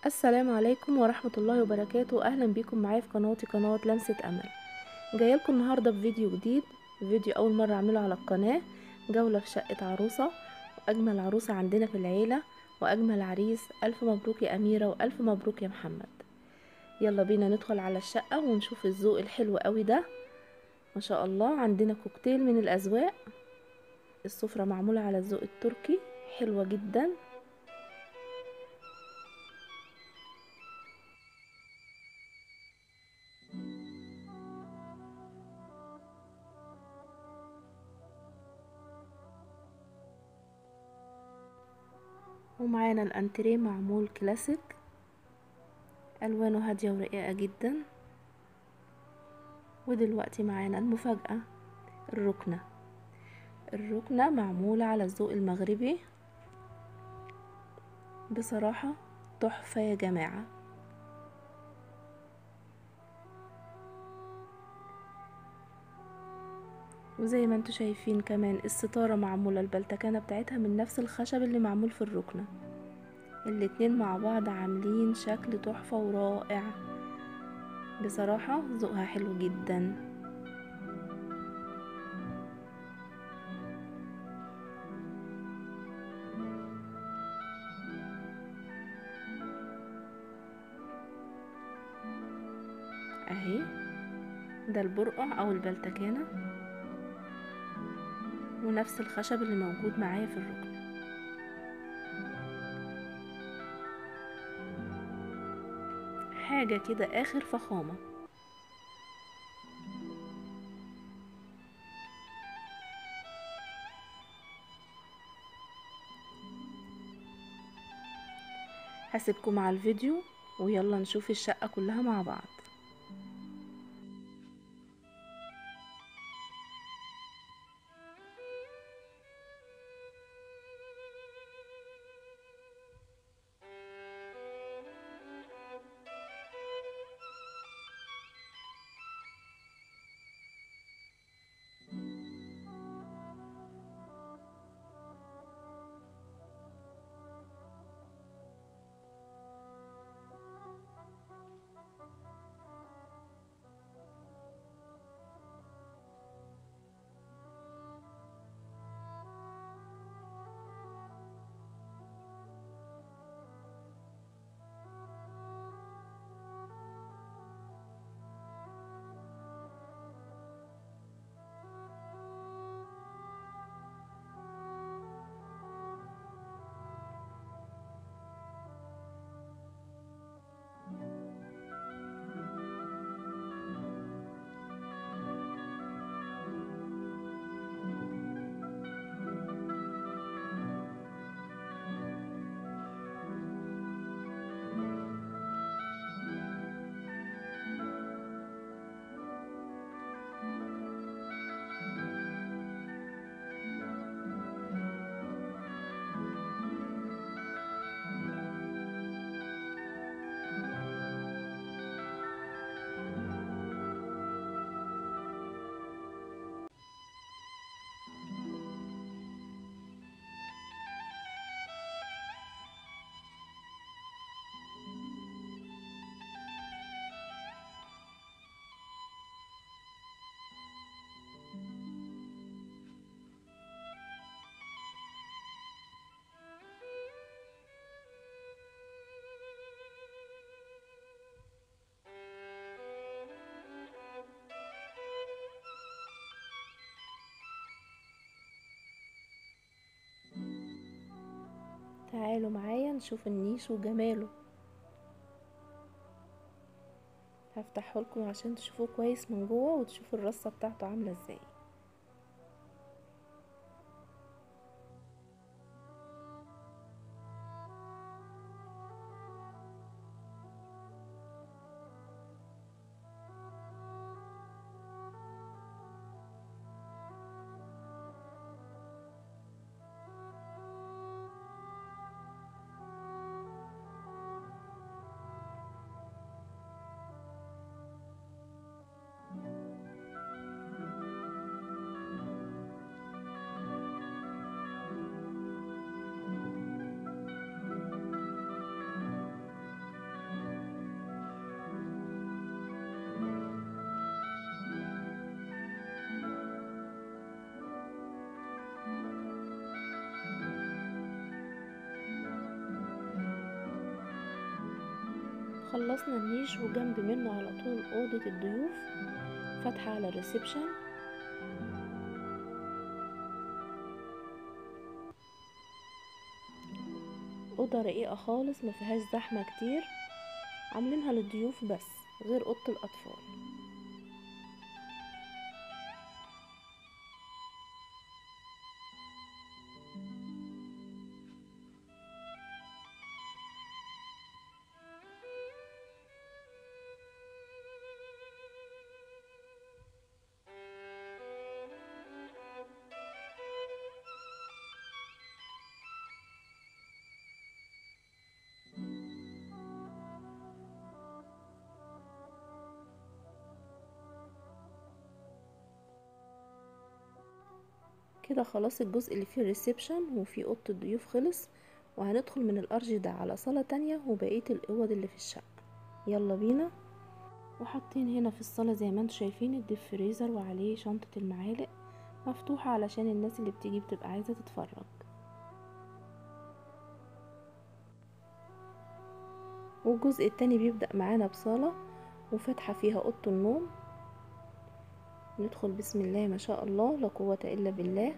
السلام عليكم ورحمة الله وبركاته أهلا بيكم معايا في قناتي قناة لمسة أمل جاية لكم النهاردة بفيديو جديد فيديو أول مرة أعمله على القناة جولة في شقة عروسة وأجمل عروسة عندنا في العيلة وأجمل عريس ألف مبروك يا أميرة وألف مبروك يا محمد يلا بينا ندخل على الشقة ونشوف الذوق الحلو قوي ده ما شاء الله عندنا كوكتيل من الأذواق السفرة معمولة على الذوق التركي حلوة جدا ومعانا الانتريه معمول كلاسيك الوانه هاديه ورقيقه جدا ودلوقتي معانا المفاجاه الركنه الركنه معموله على الذوق المغربي بصراحه تحفه يا جماعه وزي ما انتوا شايفين كمان الستارة معمولة البلتكانة بتاعتها من نفس الخشب اللي معمول في الركنة الاتنين مع بعض عاملين شكل تحفة ورائع بصراحة ذوقها حلو جدا اهي ده البرقع او البلتكانه ونفس الخشب اللي موجود معايا في الركن حاجة كده آخر فخامة هسيبكم مع الفيديو ويلا نشوف الشقة كلها مع بعض تعالوا معايا نشوف النيش وجماله هفتحه لكم عشان تشوفوه كويس من جوه وتشوفوا الرصه بتاعته عامله ازاي خلصنا النيش وجنب منه على طول أوضة الضيوف فاتحة على الريسبشن أوضة رقيقة خالص مفيهاش زحمة كتير عاملينها للضيوف بس غير أوضة الأطفال كده خلاص الجزء اللي فيه الريسبشن وفيه اوضه الضيوف خلص وهندخل من الارج ده على صاله تانية وبقيه الاوض اللي في الشقه يلا بينا وحاطين هنا في الصاله زي ما انتم شايفين الديب فريزر وعليه شنطه المعالق مفتوحه علشان الناس اللي بتيجي بتبقى عايزه تتفرج والجزء التاني بيبدأ معانا بصالة وفتحة فيها أوضة النوم ندخل بسم الله ما شاء الله لا قوة إلا بالله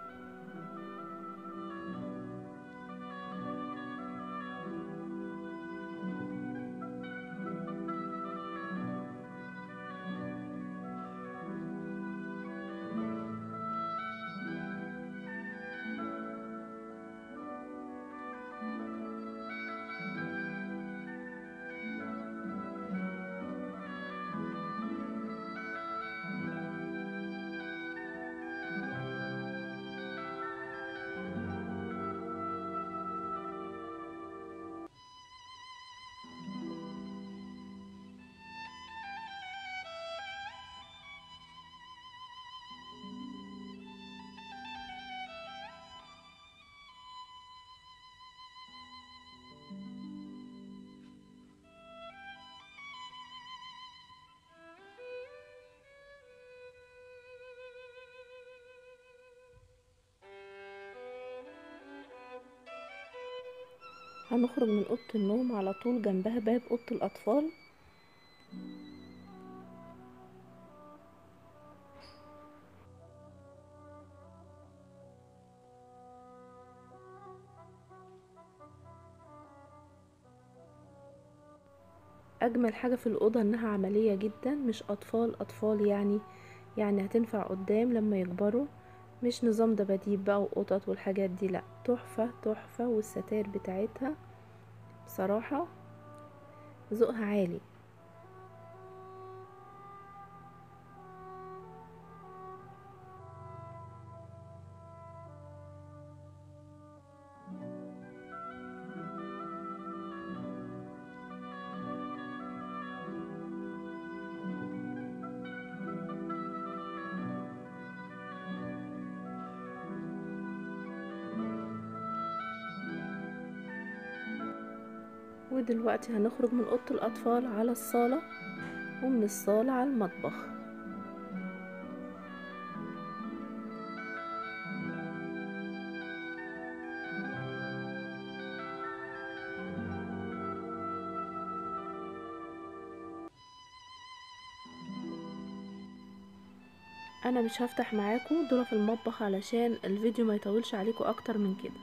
هنخرج من أوضة النوم على طول جنبها باب أوضة الأطفال أجمل حاجة في الأوضة إنها عملية جدا مش أطفال أطفال يعني يعني هتنفع قدام لما يكبروا مش نظام دباديب بقى وقطط والحاجات دي لأ تحفة تحفة والستائر بتاعتها بصراحة ذوقها عالي ودلوقتي هنخرج من أوضة الأطفال على الصالة ومن الصالة على المطبخ انا مش هفتح معاكم دول في المطبخ علشان الفيديو ما يطولش عليكم اكتر من كده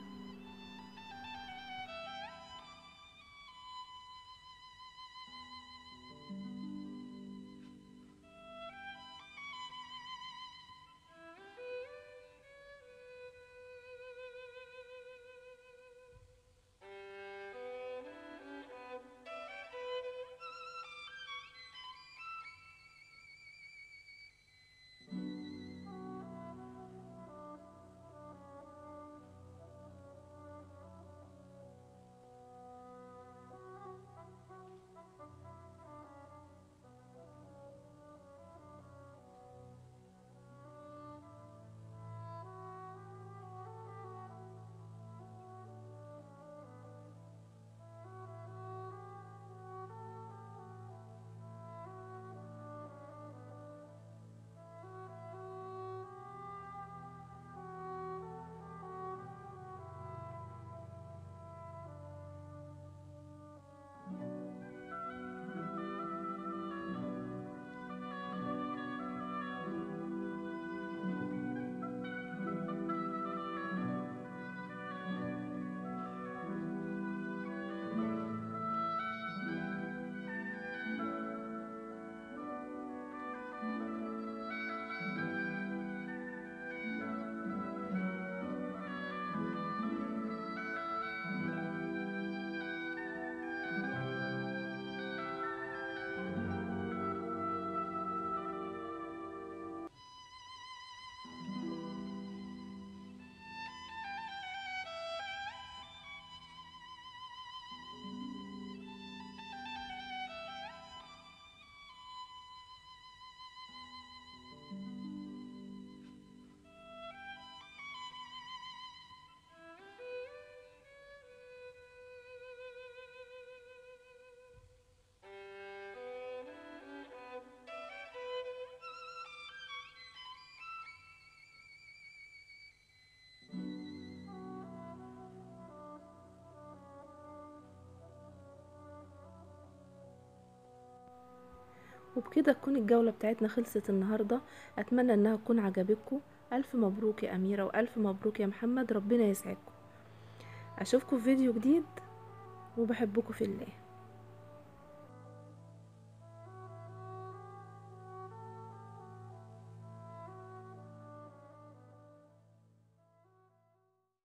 وبكده تكون الجولة بتاعتنا خلصت النهاردة اتمنى انها تكون عجبتكم الف مبروك يا اميرة والف مبروك يا محمد ربنا يسعدكم اشوفكم في فيديو جديد وبحبكم في الله